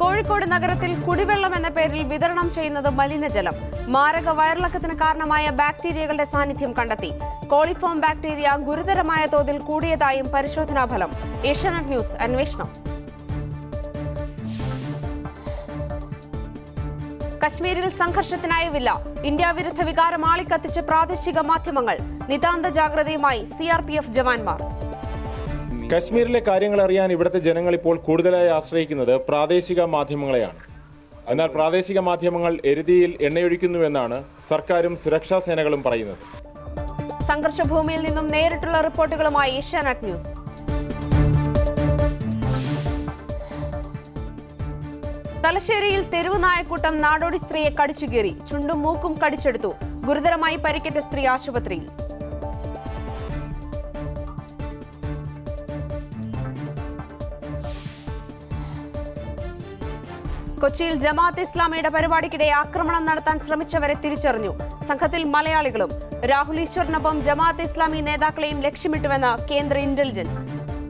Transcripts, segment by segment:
കോഴിക്കോട് നഗരത്തിൽ കുടിവെള്ളം എന്ന പേരിൽ വിതരണം ചെയ്യുന്നത് മലിനജലം മാരക വയറിളക്കത്തിന് കാരണമായ ബാക്ടീരിയകളുടെ സാന്നിധ്യം കണ്ടെത്തി കോളിഫോം ബാക്ടീരിയ ഗുരുതരമായ തോതിൽ കൂടിയതായും പരിശോധനാ ഫലം ഏഷ്യാനെറ്റ് ന്യൂസ് അന്വേഷണം കശ്മീരിൽ സംഘർഷത്തിനായവില്ല ഇന്ത്യ വിരുദ്ധ വികാരം ആളിക്കത്തിച്ച് പ്രാദേശിക മാധ്യമങ്ങൾ നിതാന്ത ജാഗ്രതയുമായി സിആർപിഎഫ് ജവാന്മാർ കശ്മീരിലെ കാര്യങ്ങൾ അറിയാൻ ഇവിടുത്തെ ജനങ്ങൾ ഇപ്പോൾ കൂടുതലായി ആശ്രയിക്കുന്നത് പ്രാദേശിക മാധ്യമങ്ങളെയാണ് എന്നാൽ പ്രാദേശിക മാധ്യമങ്ങൾ എരുതിയിൽ എണ്ണയൊഴിക്കുന്നുവെന്നാണ് സർക്കാരും സുരക്ഷാ സേനകളും പറയുന്നത് സംഘർഷഭൂമിയിൽ നിന്നും നേരിട്ടുള്ള റിപ്പോർട്ടുകളുമായി ഏഷ്യാനെറ്റ് ന്യൂസ് തലശ്ശേരിയിൽ തെരുവ് നായക്കൂട്ടം നാടോടി സ്ത്രീയെ കടിച്ചുകീറി ചുണ്ടും മൂക്കും കടിച്ചെടുത്തു ഗുരുതരമായി പരിക്കേറ്റ സ്ത്രീ ആശുപത്രിയിൽ കൊച്ചിയിൽ ജമാഅത്ത് ഇസ്ലാമിയുടെ പരിപാടിക്കിടെ ആക്രമണം നടത്താൻ ശ്രമിച്ചവരെ തിരിച്ചറിഞ്ഞു സംഘത്തിൽ മലയാളികളും രാഹുൽ ഈശ്വറിനൊപ്പം ജമാഅത്ത് ഇസ്ലാമി നേതാക്കളെയും ലക്ഷ്യമിട്ടുവെന്ന് കേന്ദ്ര ഇന്റലിജൻസ്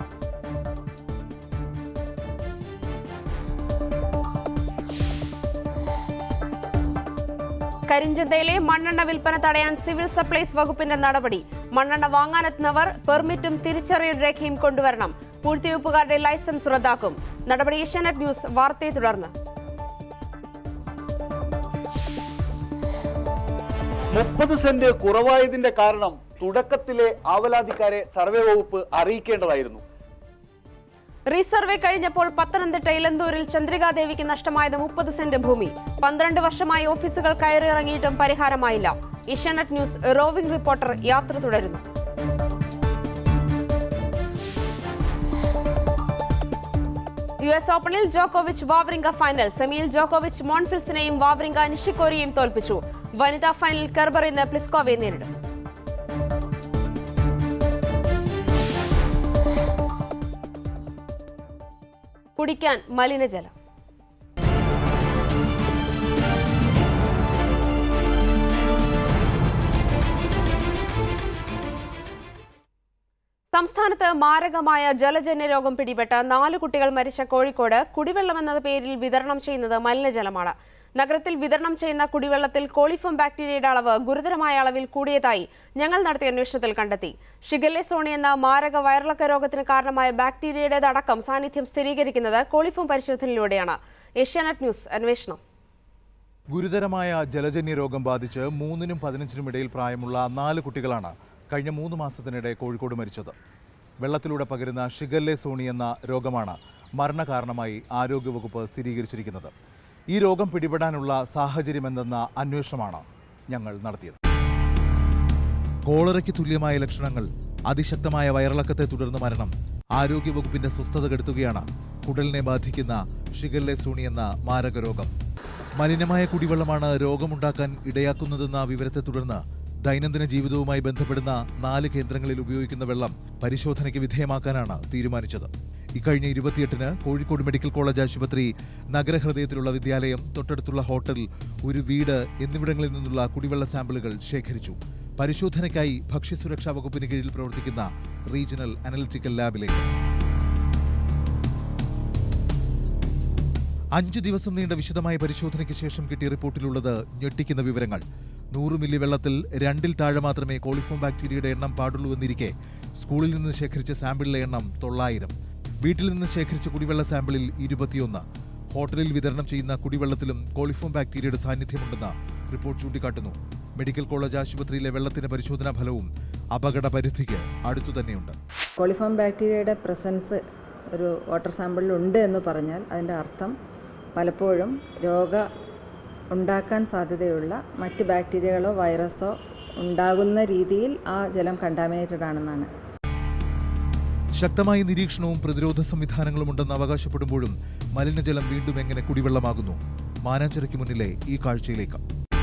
കരിഞ്ചന്തയിലെ മണ്ണെണ്ണ വിൽപ്പന തടയാൻ സിവിൽ സപ്ലൈസ് വകുപ്പിന്റെ നടപടി മണ്ണെണ്ണ വാങ്ങാനെത്തുന്നവർ പെർമിറ്റും തിരിച്ചറിയൽ രേഖയും കൊണ്ടുവരണം പൂഴ്ത്തിവെപ്പുകാരുടെ ലൈസൻസ് റദ്ദാക്കും നടപടി ഏഷ്യാനെറ്റ് ന്യൂസ് വാർത്തയെ തുടർന്ന് മുപ്പത് സെന്റ് കുറവായതിന്റെ കാരണം തുടക്കത്തിലെ ആവലാതിക്കാരെ സർവേ വകുപ്പ് അറിയിക്കേണ്ടതായിരുന്നു റീസർവേ കഴിഞ്ഞപ്പോൾ പത്തനംതിട്ട ഇലന്തൂരിൽ ചന്ദ്രികാദേവിക്ക് നഷ്ടമായത് മുപ്പത് സെന്റ് ഭൂമി പന്ത്രണ്ട് വർഷമായി ഓഫീസുകൾ കയറിയിറങ്ങിയിട്ടും പരിഹാരമായില്ല ഏഷ്യാനെറ്റ് ന്യൂസ് റോവിംഗ് റിപ്പോർട്ടർ യാത്ര തുടരുന്നു യു എസ് ഓപ്പണിൽ ജോക്കോവിച്ച് വാവ്രിങ്ക ഫൈനൽ സെമിയിൽ ജോക്കോവിച്ച് മോൺഫിൽസിനെയും വാവ്രിങ്ക നിഷിക്കോരിയെയും തോൽപ്പിച്ചു വനിതാ ഫൈനൽ കെർബർ ഇന്ന് പ്ലിസ്കോവയെ നേരിടും കുടിക്കാൻ മലിനജലം സംസ്ഥാനത്ത് മാരകമായ ജലജന്യ രോഗം പിടിപെട്ട നാല് കുട്ടികൾ മരിച്ച കോഴിക്കോട് കുടിവെള്ളം എന്ന പേരിൽ വിതരണം ചെയ്യുന്നത് മലിനജലമാണ് നഗരത്തിൽ വിതരണം ചെയ്യുന്ന കുടിവെള്ളത്തിൽ കോളിഫോം ബാക്ടീരിയയുടെ അളവ് ഗുരുതരമായ അളവിൽ കൂടിയതായി ഞങ്ങൾ നടത്തിയ അന്വേഷണത്തിൽ കണ്ടെത്തി ഷിഗല്ലെ സോണി എന്ന മാരക വയറിളക്ക രോഗത്തിന് കാരണമായ ബാക്ടീരിയയുടേതടക്കം സാന്നിധ്യം സ്ഥിരീകരിക്കുന്നത് കോളിഫോം പരിശോധനയിലൂടെയാണ് ഏഷ്യാനെറ്റ് ന്യൂസ് അന്വേഷണം ഗുരുതരമായ ജലജന്യ രോഗം ബാധിച്ച് മൂന്നിനും പതിനഞ്ചിനും ഇടയിൽ പ്രായമുള്ള നാല് കുട്ടികളാണ് കഴിഞ്ഞ മൂന്ന് മാസത്തിനിടെ കോഴിക്കോട് മരിച്ചത് വെള്ളത്തിലൂടെ പകരുന്ന ഷിഗല്ലെ സോണി എന്ന രോഗമാണ് മരണകാരണമായി ആരോഗ്യവകുപ്പ് സ്ഥിരീകരിച്ചിരിക്കുന്നത് ഈ രോഗം പിടിപെടാനുള്ള സാഹചര്യമെന്തെന്ന അന്വേഷണമാണ് ഞങ്ങൾ നടത്തിയത് കോളറയ്ക്ക് തുല്യമായ ലക്ഷണങ്ങൾ അതിശക്തമായ വയറിളക്കത്തെ തുടർന്ന് മരണം ആരോഗ്യവകുപ്പിന്റെ സ്വസ്ഥത കെടുത്തുകയാണ് കുടലിനെ ബാധിക്കുന്ന ഷിഗല്ലെ സൂണി എന്ന മാരക രോഗം മലിനമായ കുടിവെള്ളമാണ് രോഗമുണ്ടാക്കാൻ ഇടയാക്കുന്നതെന്ന വിവരത്തെ തുടർന്ന് ദൈനംദിന ജീവിതവുമായി ബന്ധപ്പെടുന്ന നാല് കേന്ദ്രങ്ങളിൽ ഉപയോഗിക്കുന്ന വെള്ളം പരിശോധനയ്ക്ക് വിധേയമാക്കാനാണ് തീരുമാനിച്ചത് ഇക്കഴിഞ്ഞ ഇരുപത്തിയെട്ടിന് കോഴിക്കോട് മെഡിക്കൽ കോളേജ് ആശുപത്രി നഗരഹൃദയത്തിലുള്ള വിദ്യാലയം തൊട്ടടുത്തുള്ള ഹോട്ടൽ ഒരു വീട് എന്നിവിടങ്ങളിൽ നിന്നുള്ള കുടിവെള്ള സാമ്പിളുകൾ ശേഖരിച്ചു പരിശോധനയ്ക്കായി ഭക്ഷ്യസുരക്ഷാ വകുപ്പിന് കീഴിൽ പ്രവർത്തിക്കുന്ന റീജിയണൽ അനലിറ്റിക്കൽ ലാബിലേക്ക് അഞ്ചു ദിവസം നീണ്ട വിശദമായ പരിശോധനയ്ക്ക് ശേഷം കിട്ടിയ റിപ്പോർട്ടിലുള്ളത് ഞെട്ടിക്കുന്ന വിവരങ്ങൾ നൂറ് മില്ലി വെള്ളത്തിൽ രണ്ടിൽ താഴെ മാത്രമേ കോളിഫോം ബാക്ടീരിയയുടെ എണ്ണം പാടുള്ളൂ എന്നിരിക്കെ സ്കൂളിൽ നിന്ന് ശേഖരിച്ച സാമ്പിളിലെ എണ്ണം തൊള്ളായിരം വീട്ടിൽ നിന്ന് ശേഖരിച്ച കുടിവെള്ള സാമ്പിളിൽ ഇരുപത്തിയൊന്ന് ഹോട്ടലിൽ വിതരണം ചെയ്യുന്ന കുടിവെള്ളത്തിലും കോളിഫോം ബാക്ടീരിയയുടെ സാന്നിധ്യമുണ്ടെന്ന് റിപ്പോർട്ട് ചൂണ്ടിക്കാട്ടുന്നു മെഡിക്കൽ കോളേജ് ആശുപത്രിയിലെ വെള്ളത്തിന്റെ പരിശോധനാ ഫലവും അപകട പരിധിക്ക് അടുത്തു തന്നെയുണ്ട് കോളിഫോം ബാക്ടീരിയയുടെ പ്രസൻസ് ഒരു വാട്ടർ സാമ്പിളിൽ ഉണ്ട് എന്ന് പറഞ്ഞാൽ അതിൻ്റെ അർത്ഥം പലപ്പോഴും രോഗ ഉണ്ടാക്കാൻ സാധ്യതയുള്ള മറ്റ് ബാക്ടീരിയകളോ വൈറസോ ഉണ്ടാകുന്ന രീതിയിൽ ആ ജലം കണ്ടാമിനേറ്റഡ് ആണെന്നാണ് ശക്തമായ നിരീക്ഷണവും പ്രതിരോധ സംവിധാനങ്ങളും ഉണ്ടെന്ന് അവകാശപ്പെടുമ്പോഴും മലിനജലം വീണ്ടും എങ്ങനെ കുടിവെള്ളമാകുന്നു മാനാഞ്ചിറയ്ക്ക് മുന്നിലെ ഈ കാഴ്ചയിലേക്ക്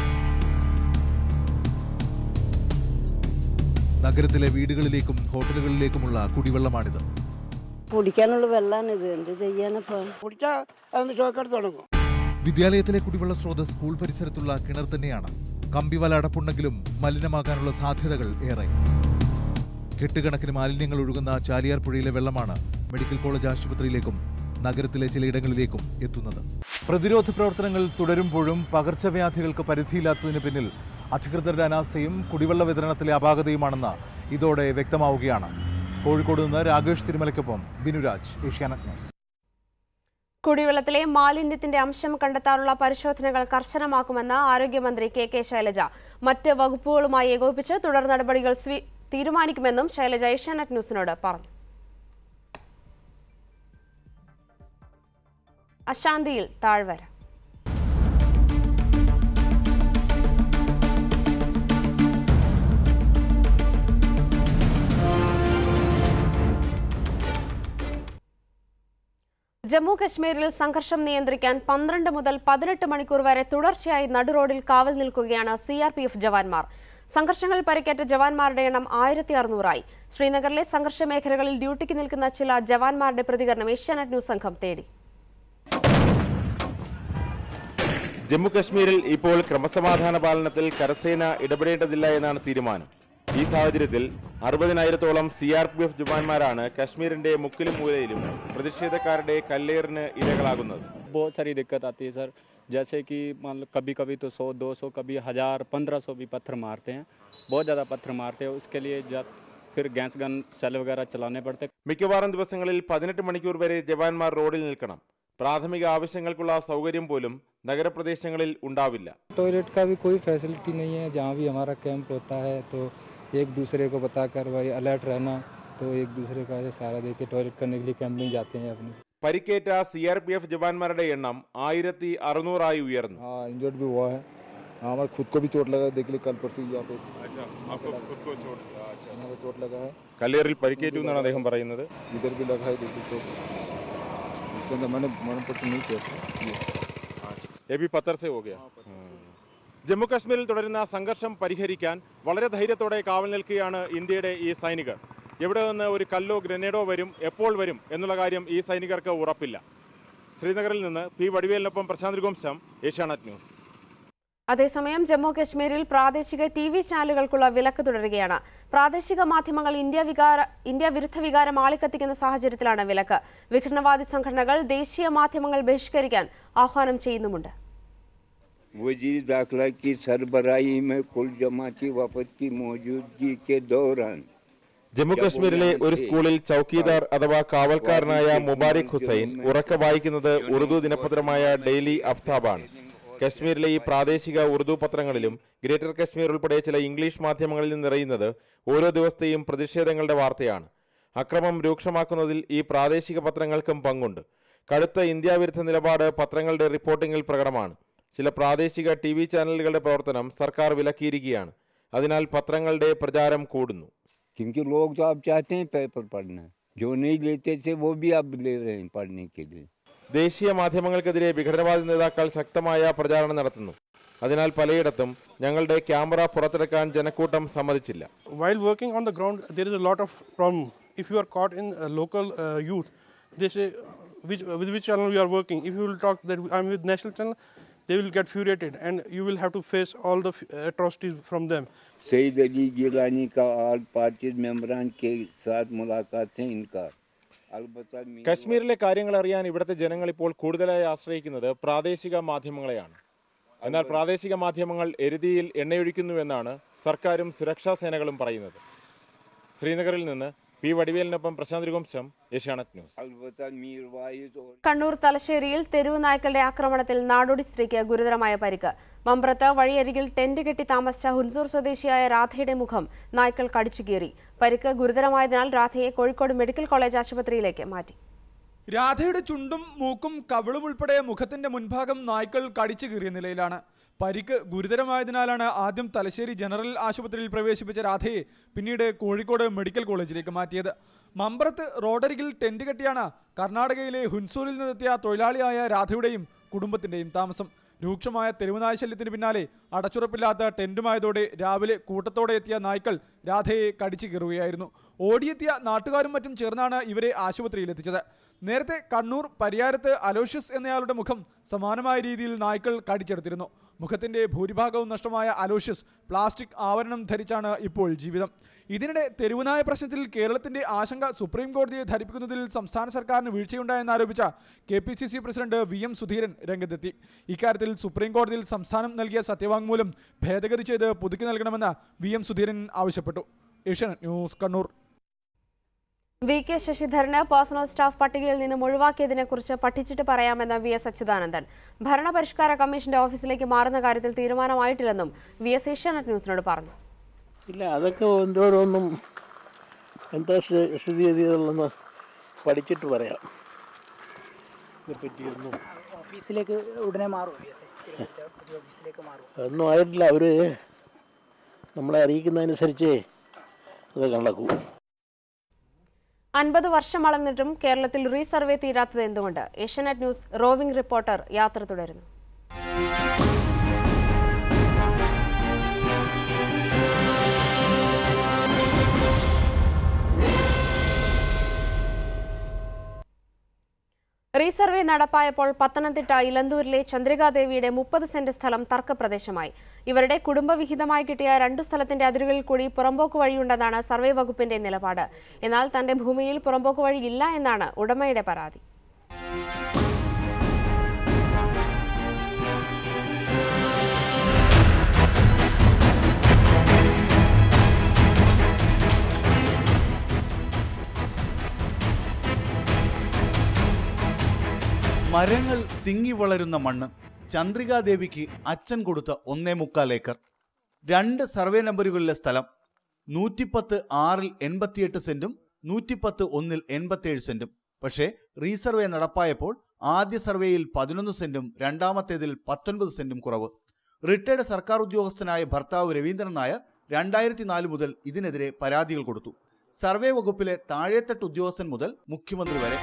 നഗരത്തിലെ വീടുകളിലേക്കും ഹോട്ടലുകളിലേക്കുമുള്ള കുടിവെള്ളമാണിത് കുടിക്കാനുള്ള വെള്ളമാണ് ഇത് എന്ത് ചെയ്യാനപ്പോ കുടിച്ചാൽ അതൊന്ന് ഷോക്കെടുത്ത് തുടങ്ങും വിദ്യാലയത്തിലെ കുടിവെള്ള സ്രോതസ് സ്കൂൾ പരിസരത്തുള്ള കിണർ തന്നെയാണ് കമ്പിവല അടപ്പുണ്ടെങ്കിലും മലിനമാകാനുള്ള സാധ്യതകൾ ഏറെ കെട്ടുകണക്കിന് മാലിന്യങ്ങൾ ഒഴുകുന്ന ചാലിയാർ പുഴയിലെ വെള്ളമാണ് മെഡിക്കൽ കോളേജ് ആശുപത്രിയിലേക്കും നഗരത്തിലെ ചിലയിടങ്ങളിലേക്കും എത്തുന്നത് പ്രതിരോധ പ്രവർത്തനങ്ങൾ തുടരുമ്പോഴും പകർച്ചവ്യാധികൾക്ക് പരിധിയില്ലാത്തതിന് പിന്നിൽ അധികൃതരുടെ അനാസ്ഥയും കുടിവെള്ള വിതരണത്തിലെ അപാകതയുമാണെന്ന് ഇതോടെ വ്യക്തമാവുകയാണ് കോഴിക്കോട് നിന്ന് രാകേഷ് തിരുമലയ്ക്കൊപ്പം ബിനുരാജ് ഏഷ്യാനെറ്റ് ന്യൂസ് കുടിവെള്ളത്തിലെ മാലിന്യത്തിന്റെ അംശം കണ്ടെത്താനുള്ള പരിശോധനകൾ കർശനമാക്കുമെന്ന് ആരോഗ്യമന്ത്രി കെ കെ ശൈലജ മറ്റ് വകുപ്പുകളുമായി ഏകോപിപ്പിച്ച് തുടർ നടപടികൾ സ്വീ തീരുമാനിക്കുമെന്നും ശൈലജ ഏഷ്യാനെറ്റ് ന്യൂസിനോട് പറഞ്ഞു അശാന്തിയിൽ താഴ്വര ജമ്മു കശ്മീരിൽ സംഘർഷം നിയന്ത്രിക്കാൻ പന്ത്രണ്ട് മുതൽ പതിനെട്ട് മണിക്കൂർ വരെ തുടർച്ചയായി നടുറോഡിൽ കാവൽ നിൽക്കുകയാണ് സി ആർ പി എഫ് ജവാന്മാർ സംഘർഷങ്ങളിൽ പരിക്കേറ്റ ജവാന്മാരുടെ എണ്ണം ആയിരത്തി അറുന്നൂറായി ശ്രീനഗറിലെ സംഘർഷ മേഖലകളിൽ ഡ്യൂട്ടിക്ക് നിൽക്കുന്ന ചില ജവാന്മാരുടെ പ്രതികരണം ഏഷ്യാനെറ്റ് ന്യൂസ് സംഘം തേടി ജമ്മു കശ്മീരിൽ ഇപ്പോൾ ക്രമസമാധാന പാലനത്തിൽ കരസേന ഇടപെടേണ്ടതില്ല എന്നാണ് തീരുമാനം ഈ സാഹചര്യത്തിൽ അറുപതിനായിരത്തോളം സി ആർ പി എഫ് ജവാന്മാരാണ് കശ്മീരിന്റെ മുക്കിലും മൂലയിലും പ്രതിഷേധക്കാരുടെ കല്ലേറിന് ഇരകളാകുന്നത് बहुत सारी दिक्कत आती है सर जैसे कि मान लो कभी कभी तो सौ दो सौ कभी हज़ार पंद्रह सौ भी पत्थर मारते हैं बहुत ज़्यादा पत्थर मारते हैं उसके लिए जब फिर गैस गन सेल वगैरह चलाने पड़ते हैं മിക്കവാറും ദിവസങ്ങളിൽ പതിനെട്ട് മണിക്കൂർ വരെ ജവാന്മാർ റോഡിൽ നിൽക്കണം പ്രാഥമിക ആവശ്യങ്ങൾക്കുള്ള സൗകര്യം പോലും നഗരപ്രദേശങ്ങളിൽ ഉണ്ടാവില്ല टॉयलेट का भी कोई फैसिलिटी नहीं है जहाँ भी हमारा कैंप होता है तो एक दूसरे को बताकर भाई अलर्ट रहना तो एक दूसरे का ऐसे सहारा दे के टॉयलेट करने के लिए कैंप में जाते हैं अपने പരിക്കേറ്റ സി ആർ പി എഫ് ജവാന്മാരുടെ എണ്ണം ആയിരത്തി അറുന്നൂറായി ഉയർന്നു हाँ इंजर्ड भी हुआ है हाँ हमारे खुद को भी चोट लगा है देख ली कल परसों यहाँ पे यहाँ पे चोट लगा है കല്ലേറിൽ പരിക്കേറ്റു എന്നാണ് അദ്ദേഹം പറയുന്നത് इधर भी लगा है देखिए चोट इसके अंदर मैंने मरण पट्टी नहीं किया था ये എ ബി പത്തർ സെ ഹോ ഗയാ ജമ്മു കാശ്മീരിൽ തുടരുന്ന സംഘർഷം പരിഹരിക്കാൻ വളരെ ധൈര്യത്തോടെ കാവൽ നിൽക്കുകയാണ് ഇന്ത്യയുടെ ഈ സൈനികർ എവിടെ നിന്ന് ഒരു കല്ലോ ഗ്രനേഡോ വരും എപ്പോൾ വരും എന്നുള്ള കാര്യം ഈ സൈനികർക്ക് ഉറപ്പില്ല ശ്രീനഗറിൽ നിന്ന് പി വടിവേലിനൊപ്പം പ്രശാന്ത് ഗോംശം ഏഷ്യാനെറ്റ് ന്യൂസ് അതേസമയം ജമ്മു കശ്മീരിൽ പ്രാദേശിക ടി വി ചാനലുകൾക്കുള്ള വിലക്ക് തുടരുകയാണ് പ്രാദേശിക മാധ്യമങ്ങൾ ഇന്ത്യ വികാര ഇന്ത്യ വിരുദ്ധ വികാരം ആളിക്കത്തിക്കുന്ന സാഹചര്യത്തിലാണ് വിലക്ക് വിഘടനവാദി സംഘടനകൾ ദേശീയ മാധ്യമങ്ങൾ ബഹിഷ്കരിക്കാൻ ആഹ്വാനം ചെയ്യുന്നുമുണ്ട് वजीर दाखिला की सरबराही में कुल जमाती वफद की मौजूदगी के दौरान ജമ്മു കശ്മീരിലെ ഒരു സ്കൂളിൽ ചൌക്കീദാർ അഥവാ കാവൽക്കാരനായ മുബാരിക് ഹുസൈൻ ഉറക്കെ വായിക്കുന്നത് ഉറുദു ദിനപത്രമായ ഡെയിലി അഫ്താബാണ് കശ്മീരിലെ ഈ പ്രാദേശിക ഉറുദു പത്രങ്ങളിലും ഗ്രേറ്റർ കശ്മീർ ഉൾപ്പെടെ ചില ഇംഗ്ലീഷ് മാധ്യമങ്ങളിൽ നിറയുന്നത് ഓരോ ദിവസത്തെയും പ്രതിഷേധങ്ങളുടെ വാർത്തയാണ് അക്രമം രൂക്ഷമാക്കുന്നതിൽ ഈ പ്രാദേശിക പത്രങ്ങൾക്കും പങ്കുണ്ട് കടുത്ത ഇന്ത്യ വിരുദ്ധ നിലപാട് പത്രങ്ങളുടെ റിപ്പോർട്ടിംഗിൽ പ്രകടമാണ് ചില പ്രാദേശിക ടി വി ചാനലുകളുടെ പ്രവർത്തനം സർക്കാർ വിലക്കിയിരിക്കുകയാണ് അതിനാൽ പത്രങ്ങളുടെ പ്രചാരം കൂടുന്നു क्योंकि लोग तो अब चाहते हैं पेपर पढ़ना जो नहीं लेते थे वो भी अब ले रहे हैं पढ़ने के लिए ദേശീയ മാധ്യമങ്ങൾക്കെതിരെ വിഘടനവാദി നേതാക്കൾ ശക്തമായ പ്രചാരണം നടത്തുന്നു അതിനാൽ പലയിടത്തും ഞങ്ങളുടെ ക്യാമറ പുറത്തെടുക്കാൻ ജനക്കൂട്ടം സമ്മതിച്ചില്ല While working on the ground, there is a lot of problem. If you are caught in uh, local uh, youth, they say which with which channel you are working. If you will talk that I'm with national channel, they will get furiated, and you will have to face all the f- atrocities from them. Saeed Ali Gilani का आल party मेम्बरान के साथ मुलाकात है इनका अलबत्ता media- കശ്മീരിലെ കാര്യങ്ങൾ അറിയാൻ ഇവിടുത്തെ ജനങ്ങൾ ഇപ്പോൾ കൂടുതലായി ആശ്രയിക്കുന്നത് പ്രാദേശിക മാധ്യമങ്ങളെയാണ് എന്നാൽ പ്രാദേശിക മാധ്യമങ്ങൾ എരുതിയിൽ എണ്ണയൊഴിക്കുന്നുവെന്നാണ് സർക്കാരും സുരക്ഷാ സേനകളും പറയുന്നത് ശ്രീനഗറിൽ നിന്ന് പി വടിവേലിനൊപ്പം പ്രശാന്ത് രഘുവംശം ഏഷ്യാനെറ്റ് ന്യൂസ് अलबत्ता मीर वाहिद और കണ്ണൂർ തലശ്ശേരിയിൽ തെരുവ് നായ്ക്കളുടെ ആക്രമണത്തിൽ നാടോടി സ്ത്രീക്ക് ഗുരുതരമായ പരിക്ക് മമ്പ്രത്ത് വഴിയരികിൽ ടെന്റ് കെട്ടി താമസിച്ച ഹുൻസൂർ സ്വദേശിയായ രാധയുടെ മുഖം നായ്ക്കൾ കടിച്ചുകീറി പരിക്ക് ഗുരുതരമായതിനാൽ രാധയെ കോഴിക്കോട് മെഡിക്കൽ കോളേജ് ആശുപത്രിയിലേക്ക് മാറ്റി രാധയുടെ ചുണ്ടും മൂക്കും കവിളും ഉൾപ്പെടെ മുഖത്തിന്റെ മുൻഭാഗം നായ്ക്കൾ കടിച്ചു കീറിയ നിലയിലാണ് പരിക്ക് ഗുരുതരമായതിനാലാണ് ആദ്യം തലശ്ശേരി ജനറൽ ആശുപത്രിയിൽ പ്രവേശിപ്പിച്ച രാധയെ പിന്നീട് കോഴിക്കോട് മെഡിക്കൽ കോളേജിലേക്ക് മാറ്റിയത് മമ്പ്രത്ത് റോഡരികിൽ ടെന്റ് കെട്ടിയാണ് കർണാടകയിലെ ഹുൻസൂരിൽ നിന്നെത്തിയ തൊഴിലാളിയായ രാധയുടെയും കുടുംബത്തിന്റെയും താമസം രൂക്ഷമായ തെരുവുനായ ശല്യത്തിന് പിന്നാലെ അടച്ചുറപ്പില്ലാത്ത ടെന്റുമായതോടെ രാവിലെ കൂട്ടത്തോടെ എത്തിയ നായ്ക്കൾ രാധയെ കടിച്ചു കീറുകയായിരുന്നു ഓടിയെത്തിയ നാട്ടുകാരും മറ്റും ചേർന്നാണ് ഇവരെ ആശുപത്രിയിൽ എത്തിച്ചത് നേരത്തെ കണ്ണൂർ പരിയാരത്ത് അലോഷ്യസ് എന്നയാളുടെ മുഖം സമാനമായ രീതിയിൽ നായ്ക്കൾ കടിച്ചെടുത്തിരുന്നു മുഖത്തിന്റെ ഭൂരിഭാഗവും നഷ്ടമായ അലോഷ്യസ് പ്ലാസ്റ്റിക് ആവരണം ധരിച്ചാണ് ഇപ്പോൾ ജീവിതം ഇതിനിടെ തെരുവുനായ പ്രശ്നത്തിൽ കേരളത്തിന്റെ ആശങ്ക സുപ്രീം കോടതിയെ ധരിപ്പിക്കുന്നതിൽ സംസ്ഥാന സർക്കാരിന് വീഴ്ചയുണ്ടായെന്നാരോപിച്ച K P C C president V M Sudheeran രംഗത്തെത്തി ഇക്കാര്യത്തിൽ സുപ്രീം കോടതിയിൽ സംസ്ഥാനം നൽകിയ സത്യവാങ്മൂലം ഭേദഗതി ചെയ്ത് പുതുക്കി നൽകണമെന്ന് വി എം സുധീരൻ ആവശ്യപ്പെട്ടു Asianet news Kannur V K ശശിധരന് പേഴ്സണൽ സ്റ്റാഫ് പട്ടികയിൽ നിന്നും ഒഴിവാക്കിയതിനെക്കുറിച്ച് പഠിച്ചിട്ട് പറയാമെന്ന് വി എസ് അച്യുതാനന്ദൻ ഭരണപരിഷ്കാര കമ്മീഷന്റെ ഓഫീസിലേക്ക് മാറുന്ന കാര്യത്തിൽ തീരുമാനമായിട്ടില്ലെന്നും വി എസ് ഏഷ്യാനെറ്റ് ന്യൂസിനോട് പറഞ്ഞു ഇല്ല അതൊക്കെ എന്തോരൊന്നും എന്താ സ്ഥി- സ്ഥിതിഗതികളെന്ന് പഠിച്ചിട്ട് പറയാം ഇതിനെപ്പറ്റിയൊന്നും ഓഫീസിലേക്ക് ഉടനെ മാറും പുതിയ ഓഫീസിലേക്ക് മാറും അതൊന്നും ആയിട്ടില്ല അവർ നമ്മളെ അറിയിക്കുന്നതനുസരിച്ചേ അത് നടക്കൂ അൻപത് വർഷം വളർന്നിട്ടും കേരളത്തിൽ റീസർവേ തീരാത്തത് എന്തുകൊണ്ട് ഏഷ്യാനെറ്റ് ന്യൂസ് റോവിംഗ് റിപ്പോർട്ടർ യാത്ര തുടരുന്നു റീസർവേ നടപ്പായപ്പോൾ പത്തനംതിട്ട ഇലന്തൂരിലെ ചന്ദ്രികാദേവിയുടെ മുപ്പത് സെന്റ് സ്ഥലം തർക്കപ്രദേശമായി ഇവരുടെ കുടുംബവിഹിതമായി കിട്ടിയ രണ്ടു സ്ഥലത്തിന്റെ അതിരുകളിൽ കൂടി പുറമ്പോക്ക് വഴിയുണ്ടെന്നാണ് സർവേ വകുപ്പിന്റെ നിലപാട് എന്നാൽ തന്റെ ഭൂമിയിൽ പുറമ്പോക്ക് വഴി ഇല്ല എന്നാണ് ഉടമയുടെ പരാതി മരങ്ങൾ തിങ്ങി വളരുന്ന മണ്ണ് ചന്ദ്രികാദേവിക്ക് അച്ഛൻ കൊടുത്ത ഒന്നേ മുക്കാൽ ഏക്കർ രണ്ട് സർവേ നമ്പറുകളിലെ സ്ഥലം നൂറ്റിപ്പത്ത് ആറിൽ എൺപത്തിയെട്ട് സെന്റും നൂറ്റിപ്പത്ത് ഒന്നിൽ എൺപത്തിയേഴ് സെന്റും പക്ഷേ റീസർവേ നടപ്പായപ്പോൾ ആദ്യ സർവേയിൽ പതിനൊന്ന് സെന്റും രണ്ടാമത്തേതിൽ പത്തൊൻപത് സെന്റും കുറവ് റിട്ടയർഡ് സർക്കാർ ഉദ്യോഗസ്ഥനായ ഭർത്താവ് രവീന്ദ്രൻ നായർ രണ്ടായിരത്തി നാല് മുതൽ ഇതിനെതിരെ പരാതികൾ കൊടുത്തു സർവേ വകുപ്പിലെ താഴേത്തട്ട് ഉദ്യോഗസ്ഥൻ മുതൽ മുഖ്യമന്ത്രി വരെ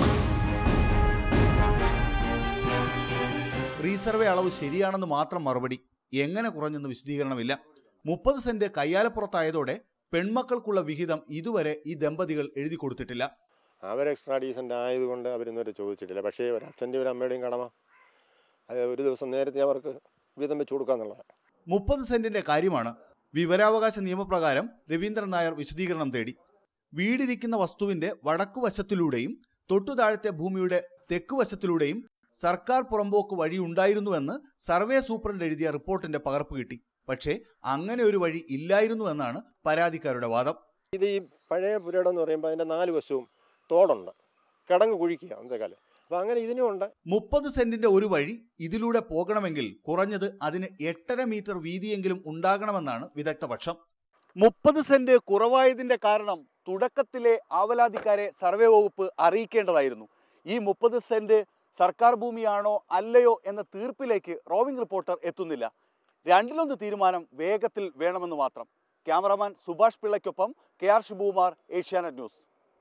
റീസർവേ അളവ് ശരിയാണെന്ന് മാത്രം മറുപടി എങ്ങനെ കുറഞ്ഞെന്ന് വിശദീകരണമില്ല മുപ്പത് സെന്റ് കയ്യാലപ്പുറത്തായതോടെ പെൺമക്കൾക്കുള്ള വിഹിതം ഇതുവരെ ഈ ദമ്പതികൾ എഴുതി കൊടുത്തിട്ടില്ല അവർ എക്സ്ട്രാ ഡീസൻ്റ് ആയതുകൊണ്ട് അവരിന്നുവരെ ചോദിച്ചിട്ടില്ല പക്ഷേ ഒരു അച്ഛൻ്റെ ഒരു അമ്മയുടെയും കടമ അത് ഒരു ദിവസം നേരത്തെ അവർക്ക് വീതം വെച്ച് കൊടുക്കുക എന്നുള്ളതാണ് മുപ്പത് സെന്റിന്റെ കാര്യമാണ് വിവരാവകാശ നിയമപ്രകാരം രവീന്ദ്രൻ നായർ വിശദീകരണം തേടി വീടിരിക്കുന്ന വസ്തുവിന്റെ വടക്കുവശത്തിലൂടെയും തൊട്ടു താഴത്തെ ഭൂമിയുടെ തെക്കുവശത്തിലൂടെയും സർക്കാർ പുറമ്പോക്ക് വഴി ഉണ്ടായിരുന്നുവെന്ന് സർവേ സൂപ്രണ്ട് എഴുതിയ റിപ്പോർട്ടിന്റെ പകർപ്പ് കിട്ടി പക്ഷേ അങ്ങനെ ഒരു വഴി ഇല്ലായിരുന്നു എന്നാണ് പരാതിക്കാരുടെ വാദം ഇത് ഈ പഴയ പുരയിടം എന്ന് പറയുമ്പോൾ അതിൻ്റെ നാല് വശവും തോടുണ്ട് കിടങ്ങ് കുഴിക്കുക അന്നത്തേക്കാലം അപ്പോൾ അങ്ങനെ ഇതിനും ഉണ്ട് മുപ്പത് സെന്റിന്റെ ഒരു വഴി ഇതിലൂടെ പോകണമെങ്കിൽ കുറഞ്ഞത് അതിന് എട്ടര മീറ്റർ വീതിയെങ്കിലും ഉണ്ടാകണമെന്നാണ് വിദഗ്ധ പക്ഷം മുപ്പത് സെന്റ് കുറവായതിന്റെ കാരണം തുടക്കത്തിലെ ആവലാതിക്കാരെ സർവേ വകുപ്പ് അറിയിക്കേണ്ടതായിരുന്നു ഈ മുപ്പത് സെന്റ് സർക്കാർ ഭൂമിയാണോ അല്ലയോ എന്ന തീർപ്പിലേക്ക് റോവിംഗ് റിപ്പോർട്ടർ എത്തുന്നില്ല രണ്ടിലൊന്ന് തീരുമാനം വേഗത്തിൽ വേണമെന്ന് മാത്രം ക്യാമറമാൻ സുഭാഷ് പിള്ളയ്ക്കൊപ്പം K R Shibukumar Asianet news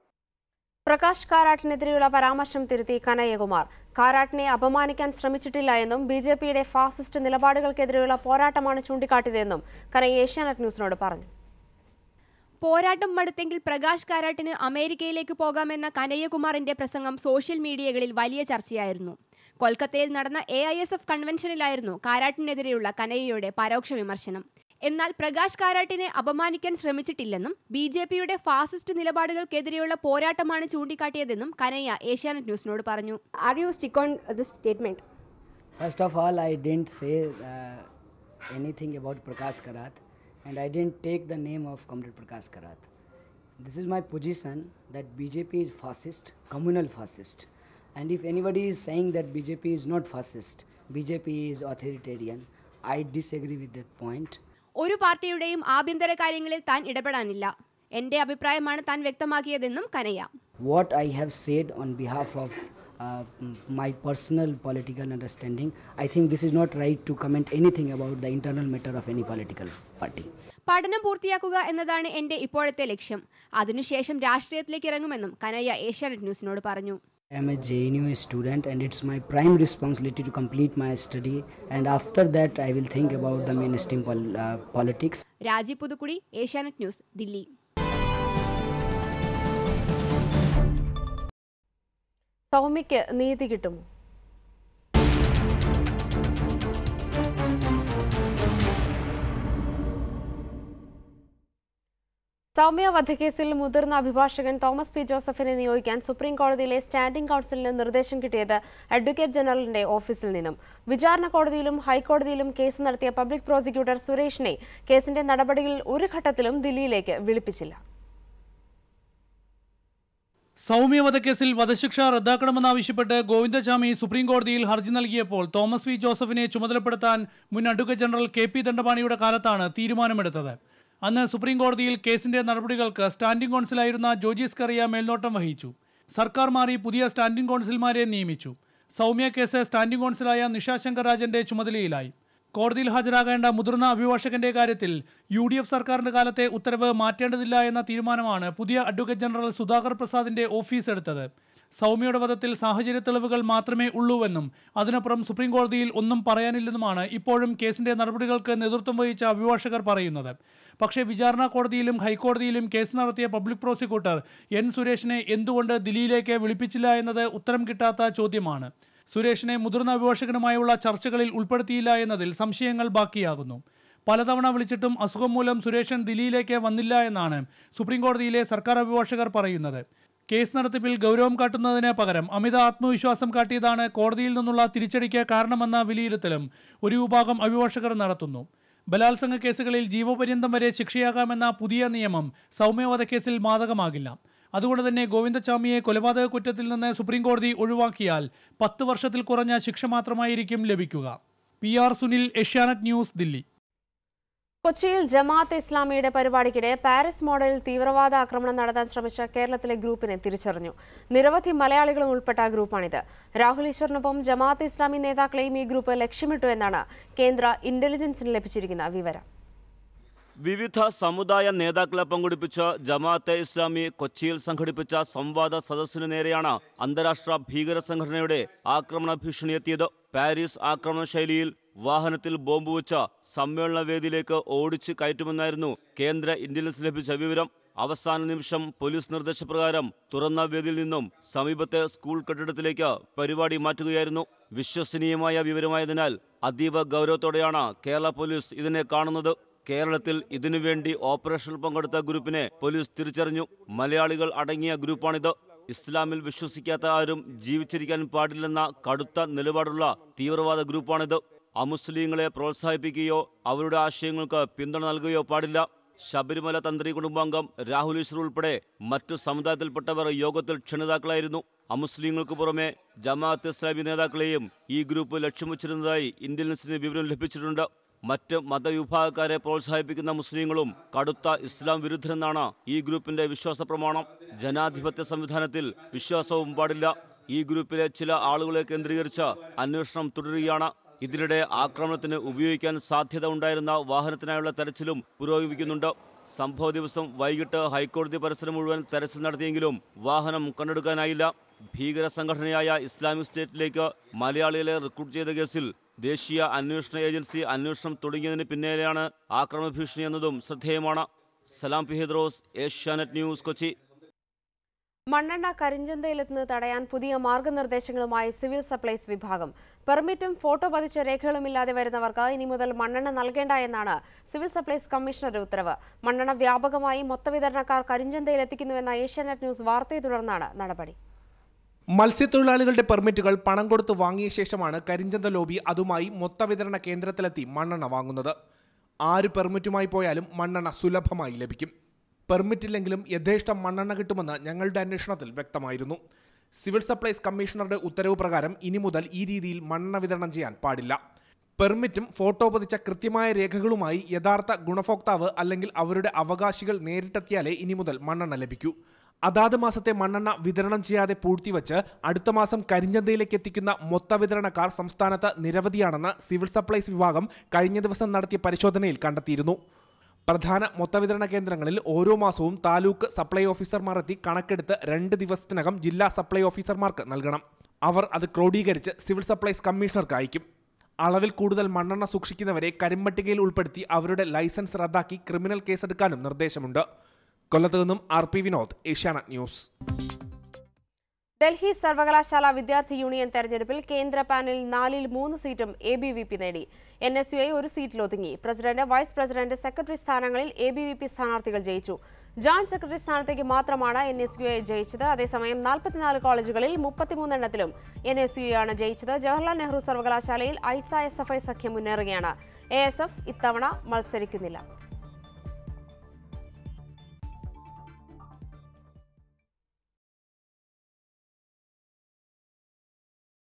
Prakash കാരാട്ടിനെതിരെയുള്ള പരാമർശം തിരുത്തി കനയ്യകുമാർ കാരാട്ടിനെ അപമാനിക്കാൻ ശ്രമിച്ചിട്ടില്ല എന്നും ബി ജെ പിയുടെ ഫാസിസ്റ്റ് നിലപാടുകൾക്കെതിരെയുള്ള പോരാട്ടമാണ് ചൂണ്ടിക്കാട്ടിയതെന്നും കനയ്യ ഏഷ്യാനെറ്റ് ന്യൂസിനോട് പറഞ്ഞു പോരാട്ടം മടുത്തെങ്കിൽ പ്രകാശ് കാരാട്ടിന് അമേരിക്കയിലേക്ക് പോകാമെന്ന കനയ്യകുമാറിന്റെ പ്രസംഗം സോഷ്യൽ മീഡിയകളിൽ വലിയ ചർച്ചയായിരുന്നു കൊൽക്കത്തയിൽ നടന്ന എ ഐ എസ് എഫ് കൺവെൻഷനിലായിരുന്നു കാരാട്ടിനെതിരെയുള്ള കനയ്യയുടെ പരോക്ഷ വിമർശനം എന്നാൽ പ്രകാശ് കാരാട്ടിനെ അപമാനിക്കാൻ ശ്രമിച്ചിട്ടില്ലെന്നും ബി ജെ പിയുടെ ഫാസിസ്റ്റ് നിലപാടുകൾക്കെതിരെയുള്ള പോരാട്ടമാണ് ചൂണ്ടിക്കാട്ടിയതെന്നും കനയ്യ ഏഷ്യാനെറ്റ് ന്യൂസിനോട് പറഞ്ഞു Are you stick on this statement? First of all, I didn't say uh, anything about Prakash Karat and I didn't take the name of Comrade Prakash Karat. This is my position that BJP is fascist, communal fascist. And if anybody is saying that BJP is not fascist, BJP is authoritarian, I disagree with that point. ഒരു പാർട്ടിയുടെയും ആഭ്യന്തര കാര്യങ്ങളിൽ താൻ ഇടപെടാനില്ല എന്റെ അഭിപ്രായമാണ് താൻ വ്യക്തമാക്കിയതെന്നും Kanhaiya What I have said on behalf of uh, m- my personal political understanding, I think this is not right to comment anything about the internal matter of any political party. പഠനം പൂർത്തിയാക്കുക എന്നതാണ് എന്റെ ഇപ്പോഴത്തെ ലക്ഷ്യം അതിനുശേഷം രാഷ്ട്രീയത്തിലേക്ക് ഇറങ്ങുമെന്നും കനയ്യ ഏഷ്യാനെറ്റ് ന്യൂസിനോട് പറഞ്ഞു I am a JNU student and it's my prime responsibility to complete my study and after that I will think about the mainstream pol- uh, politics. Rajeev Puthukkudi Asianet news Delhi സൗമ്യയ്ക്ക് നീതി കിട്ടുമോ സൗമ്യ വധക്കേസിൽ മുതിർന്ന അഭിഭാഷകൻ തോമസ് പി ജോസഫിനെ നിയോഗിക്കാൻ സുപ്രീം കോടതിയിലെ സ്റ്റാൻഡിംഗ് കൌൺസിലിന് നിർദ്ദേശം കിട്ടിയത് അഡ്വക്കേറ്റ് ജനറലിന്റെ ഓഫീസിൽ നിന്നും വിചാരണ കോടതിയിലും ഹൈക്കോടതിയിലും കേസ് നടത്തിയ പബ്ലിക് പ്രോസിക്യൂട്ടർ സുരേഷിനെ കേസിന്റെ നടപടികളിൽ ഒരു ഘട്ടത്തിലും ദില്ലിയിലേക്ക് വിളിപ്പിച്ചില്ല സൗമ്യ വധക്കേസിൽ വധശിക്ഷ റദ്ദാക്കണമെന്നാവശ്യപ്പെട്ട് ഗോവിന്ദചാമി സുപ്രീം കോടതിയിൽ ഹർജി നൽകിയപ്പോൾ തോമസ് പി ജോസഫിനെ ചുമതലപ്പെടുത്താൻ മുൻ അഡ്വക്കേറ്റ് ജനറൽ കെ പി ദണ്ഡപാണിയുടെ കാലത്താണ് തീരുമാനമെടുത്തത് അന്ന് സുപ്രീം കോടതിയിൽ കേസിന്റെ നടപടികൾക്ക് സ്റ്റാൻഡിംഗ് കൗൺസിലായിരുന്ന ജോജിസ് കറിയ മേൽനോട്ടം വഹിച്ചു സർക്കാർ മാറി പുതിയ സ്റ്റാൻഡിംഗ് കൗൺസിൽമാരെ നിയമിച്ചു സൗമ്യ കേസ് സ്റ്റാൻഡിംഗ് കൗൺസിലായ നിഷാശങ്കർ രാജന്റെ ചുമതലയിലായി കോടതിയിൽ ഹാജരാകേണ്ട മുതിർന്ന അഭിഭാഷകന്റെ കാര്യത്തിൽ യു ഡി എഫ് സർക്കാരിന്റെ കാലത്തെ ഉത്തരവ് മാറ്റേണ്ടതില്ല എന്ന തീരുമാനമാണ് പുതിയ അഡ്വക്കേറ്റ് ജനറൽ സുധാകർ പ്രസാദിന്റെ ഓഫീസ് എടുത്തത് സൗമ്യയുടെ വധത്തിൽ സാഹചര്യ തെളിവുകൾ മാത്രമേ ഉള്ളൂവെന്നും അതിനപ്പുറം സുപ്രീം കോടതിയിൽ ഒന്നും പറയാനില്ലെന്നുമാണ് ഇപ്പോഴും കേസിന്റെ നടപടികൾക്ക് നേതൃത്വം വഹിച്ച അഭിഭാഷകർ പറയുന്നത് പക്ഷേ വിചാരണ കോടതിയിലും ഹൈക്കോടതിയിലും കേസ് നടത്തിയ പബ്ലിക് പ്രോസിക്യൂട്ടർ എൻ സുരേഷിനെ എന്തുകൊണ്ട് ദില്ലിയിലേക്ക് വിളിപ്പിച്ചില്ല എന്നത് ഉത്തരം കിട്ടാത്ത ചോദ്യമാണ് സുരേഷിനെ മുതിർന്ന അഭിഭാഷകനുമായുള്ള ചർച്ചകളിൽ ഉൾപ്പെടുത്തിയില്ല എന്നതിൽ സംശയങ്ങൾ ബാക്കിയാകുന്നു പലതവണ വിളിച്ചിട്ടും അസുഖം മൂലം സുരേഷൻ ദില്ലിയിലേക്ക് വന്നില്ല എന്നാണ് സുപ്രീം കോടതിയിലെ സർക്കാർ അഭിഭാഷകർ പറയുന്നത് കേസ് നടത്തിപ്പിൽ ഗൗരവം കാട്ടുന്നതിന് പകരം അമിത ആത്മവിശ്വാസം കാട്ടിയതാണ് കോടതിയിൽ നിന്നുള്ള തിരിച്ചടിക്ക് കാരണമെന്ന വിലയിരുത്തലും ഒരു വിഭാഗം അഭിഭാഷകർ നടത്തുന്നു ബലാത്സംഗ കേസുകളിൽ ജീവപര്യന്തം വരെ ശിക്ഷയാകാമെന്ന പുതിയ നിയമം സൗമ്യ വധക്കേസിൽ മാതകമാകില്ല അതുകൊണ്ട് തന്നെ ഗോവിന്ദചാമിയെ കൊലപാതക കുറ്റത്തിൽ നിന്ന് സുപ്രീം കോടതി ഒഴിവാക്കിയാൽ പത്ത് വർഷത്തിൽ കുറഞ്ഞ ശിക്ഷ മാത്രമായിരിക്കും ലഭിക്കുക P R Sunil Asianet news Delhi കൊച്ചിയിൽ ജമാഅത്ത് ഇസ്ലാമിയുടെ പരിപാടിക്കിടെ പാരീസ് മോഡലിൽ തീവ്രവാദ ആക്രമണം നടത്താൻ ശ്രമിച്ച കേരളത്തിലെ ഗ്രൂപ്പിനെ തിരിച്ചറിഞ്ഞു നിരവധി മലയാളികളും ഉൾപ്പെട്ട ഗ്രൂപ്പാണിത് രാഹുൽ ഈശ്വറിനൊപ്പം ജമാഅത്ത് ഇസ്ലാമി നേതാക്കളെയും ഈ ഗ്രൂപ്പ് ലക്ഷ്യമിട്ടു എന്നാണ് കേന്ദ്ര ഇന്റലിജൻസിന് ലഭിച്ചിരിക്കുന്ന വിവരം വിവിധ സമുദായ നേതാക്കളെ പങ്കെടുപ്പിച്ച് ജമാഅത്തെ ഇസ്ലാമി കൊച്ചിയിൽ സംഘടിപ്പിച്ച സംവാദ സദസ്സിനു നേരെയാണ് അന്താരാഷ്ട്ര ഭീകര സംഘടനയുടെ ആക്രമണ ഭീഷണി എത്തിയത് പാരീസ് ആക്രമണ ശൈലിയിൽ വാഹനത്തിൽ ബോംബ് വെച്ച സമ്മേളന വേദിയിലേക്ക് ഓടിച്ച് കയറ്റുമെന്നായിരുന്നു കേന്ദ്ര ഇന്റലിജൻസ് ലഭിച്ച വിവരം അവസാന നിമിഷം പോലീസ് നിർദ്ദേശപ്രകാരം തുറന്ന വേദിയിൽ നിന്നും സമീപത്തെ സ്കൂൾ കെട്ടിടത്തിലേക്ക് പരിപാടി മാറ്റുകയായിരുന്നു വിശ്വസനീയമായ വിവരമായതിനാൽ അതീവ ഗൗരവത്തോടെയാണ് കേരള പോലീസ് ഇതിനെ കാണുന്നത് കേരളത്തിൽ ഇതിനുവേണ്ടി ഓപ്പറേഷനിൽ പങ്കെടുത്ത ഗ്രൂപ്പിനെ പോലീസ് തിരിച്ചറിഞ്ഞു മലയാളികൾ അടങ്ങിയ ഗ്രൂപ്പാണിത് ഇസ്ലാമിൽ വിശ്വസിക്കാത്ത ആരും ജീവിച്ചിരിക്കാൻ പാടില്ലെന്ന കടുത്ത നിലപാടുള്ള തീവ്രവാദ ഗ്രൂപ്പാണിത് അമുസ്ലിങ്ങളെ പ്രോത്സാഹിപ്പിക്കുകയോ അവരുടെ ആശയങ്ങൾക്ക് പിന്തുണ നൽകുകയോ പാടില്ല ശബരിമല തന്ത്രി കുടുംബാംഗം രാഹുൽ ഈശ്വർ ഉൾപ്പെടെ മറ്റു സമുദായത്തിൽപ്പെട്ടവർ യോഗത്തിൽ ക്ഷണിതാക്കളായിരുന്നു അമുസ്ലിങ്ങൾക്ക് പുറമെ ജമാഅത്ത് ഇസ്ലാമി നേതാക്കളെയും ഈ ഗ്രൂപ്പ് ലക്ഷ്യം വെച്ചിരുന്നതായി ഇന്റലിജൻസിന് വിവരം ലഭിച്ചിട്ടുണ്ട് മറ്റ് മതവിഭാഗക്കാരെ പ്രോത്സാഹിപ്പിക്കുന്ന മുസ്ലിങ്ങളും കടുത്ത ഇസ്ലാം വിരുദ്ധരെന്നാണ് ഈ ഗ്രൂപ്പിന്റെ വിശ്വാസ പ്രമാണം ജനാധിപത്യ സംവിധാനത്തിൽ വിശ്വാസവും പാടില്ല ഈ ഗ്രൂപ്പിലെ ചില ആളുകളെ കേന്ദ്രീകരിച്ച് അന്വേഷണം തുടരുകയാണ് ഇതിനിടെ ആക്രമണത്തിന് ഉപയോഗിക്കാൻ സാധ്യത ഉണ്ടായിരുന്ന വാഹനത്തിനായുള്ള തെരച്ചിലും പുരോഗമിക്കുന്നുണ്ട് സംഭവ ദിവസം വൈകിട്ട് ഹൈക്കോടതി പരിസരം മുഴുവൻ തെരച്ചിൽ നടത്തിയെങ്കിലും വാഹനം കണ്ടെടുക്കാനായില്ല ഭീകര സംഘടനയായ ഇസ്ലാമിക് സ്റ്റേറ്റിലേക്ക് മലയാളികളെ റിക്രൂട്ട് ചെയ്ത കേസിൽ ദേശീയ അന്വേഷണ ഏജൻസി അന്വേഷണം തുടങ്ങിയതിന് പിന്നാലെയാണ് ആക്രമണ ഭീഷണി എന്നതും ശ്രദ്ധേയമാണ് സലാം പി ഹെദ്രോസ് ഏഷ്യാനെറ്റ് ന്യൂസ് കൊച്ചി മണ്ണെണ്ണ കരിഞ്ചന്തയിലെത്തുന്നത് തടയാൻ പുതിയ മാർഗനിർദ്ദേശങ്ങളുമായി സിവിൽ സപ്ലൈസ് വിഭാഗം പെർമിറ്റും ഫോട്ടോ പതിച്ച രേഖകളുമില്ലാതെ വരുന്നവർക്ക് ഇനി മുതൽ മണ്ണെണ്ണ നൽകേണ്ട എന്നാണ് സിവിൽ സപ്ലൈസ് കമ്മീഷണറുടെ ഉത്തരവ് മണ്ണെണ്ണ വ്യാപകമായി മൊത്തവിതരണക്കാർ കരിഞ്ചന്തയിൽ എത്തിക്കുന്നുവെന്ന ഏഷ്യാനെറ്റ് ന്യൂസ് വാർത്തയെ തുടർന്നാണ് നടപടി മത്സ്യത്തൊഴിലാളികളുടെ പെർമിറ്റുകൾ പണം കൊടുത്ത് വാങ്ങിയ ശേഷമാണ് കരിഞ്ചന്ത ലോബി അതുമായി മൊത്തവിതരണ കേന്ദ്രത്തിലെത്തി മണ്ണെണ്ണ വാങ്ങുന്നത് ആര് പെർമിറ്റുമായി പോയാലും മണ്ണെണ്ണ സുലഭമായി ലഭിക്കും പെർമിറ്റില്ലെങ്കിലും യഥേഷ്ടം മണ്ണെണ്ണ കിട്ടുമെന്ന് ഞങ്ങളുടെ അന്വേഷണത്തിൽ വ്യക്തമായിരുന്നു സിവിൽ സപ്ലൈസ് കമ്മീഷണറുടെ ഉത്തരവ് പ്രകാരം ഇനി മുതൽ ഈ രീതിയിൽ മണ്ണെണ്ണ വിതരണം ചെയ്യാൻ പാടില്ല പെർമിറ്റും ഫോട്ടോ പതിച്ച കൃത്യമായ രേഖകളുമായി യഥാർത്ഥ ഗുണഭോക്താവ് അല്ലെങ്കിൽ അവരുടെ അവകാശികൾ നേരിട്ടെത്തിയാലേ ഇനി മുതൽ മണ്ണെണ്ണ ലഭിക്കൂ അതാത് മാസത്തെ മണ്ണെണ്ണ വിതരണം ചെയ്യാതെ പൂഴ്ത്തിവെച്ച് അടുത്ത മാസം കരിഞ്ചന്തയിലേക്ക് എത്തിക്കുന്ന മൊത്ത വിതരണക്കാർ സംസ്ഥാനത്ത് നിരവധിയാണെന്ന് സിവിൽ സപ്ലൈസ് വിഭാഗം കഴിഞ്ഞ ദിവസം നടത്തിയ പരിശോധനയിൽ കണ്ടെത്തിയിരുന്നു പ്രധാന മൊത്തവിതരണ കേന്ദ്രങ്ങളിൽ ഓരോ മാസവും താലൂക്ക് സപ്ലൈ ഓഫീസർമാർ എത്തി കണക്കെടുത്ത് രണ്ട് ദിവസത്തിനകം ജില്ലാ സപ്ലൈ ഓഫീസർമാർക്ക് നൽകണം അവർ അത് ക്രോഡീകരിച്ച് സിവിൽ സപ്ലൈസ് കമ്മീഷണർക്ക് അയക്കും അളവിൽ കൂടുതൽ മണ്ണെണ്ണ സൂക്ഷിക്കുന്നവരെ കരിമ്പട്ടികയിൽ ഉൾപ്പെടുത്തി അവരുടെ ലൈസൻസ് റദ്ദാക്കി ക്രിമിനൽ കേസെടുക്കാനും നിർദ്ദേശമുണ്ട് കൊല്ലത്ത് നിന്നും R P Vinod Asianet news Delhi സർവകലാശാല വിദ്യാർത്ഥി യൂണിയൻ തെരഞ്ഞെടുപ്പിൽ കേന്ദ്ര പാനലിൽ നാലിൽ മൂന്ന് സീറ്റും എ ബി വി പി നേടി എൻ എസ് യു ഐ ഒരു സീറ്റിൽ ഒതുങ്ങി പ്രസിഡന്റ് വൈസ് പ്രസിഡന്റ് സെക്രട്ടറി സ്ഥാനങ്ങളിൽ എ ബി വി പി സ്ഥാനാർത്ഥികൾ ജയിച്ചു ജോയിന്റ് സെക്രട്ടറി സ്ഥാനത്തേക്ക് മാത്രമാണ് എൻ എസ് യു എ ജയിച്ചത് അതേസമയം നാൽപ്പത്തിനാല് കോളേജുകളിൽ മുപ്പത്തിമൂന്ന് എണ്ണത്തിലും എൻ എസ് യു ആണ് ജയിച്ചത് ജവഹർലാൽ നെഹ്റു സർവകലാശാലയിൽ ഐസ എസ് എഫ് ഐ സഖ്യം മുന്നേറുകയാണ് എ എസ് എഫ് ഇത്തവണ മത്സരിക്കുന്നില്ല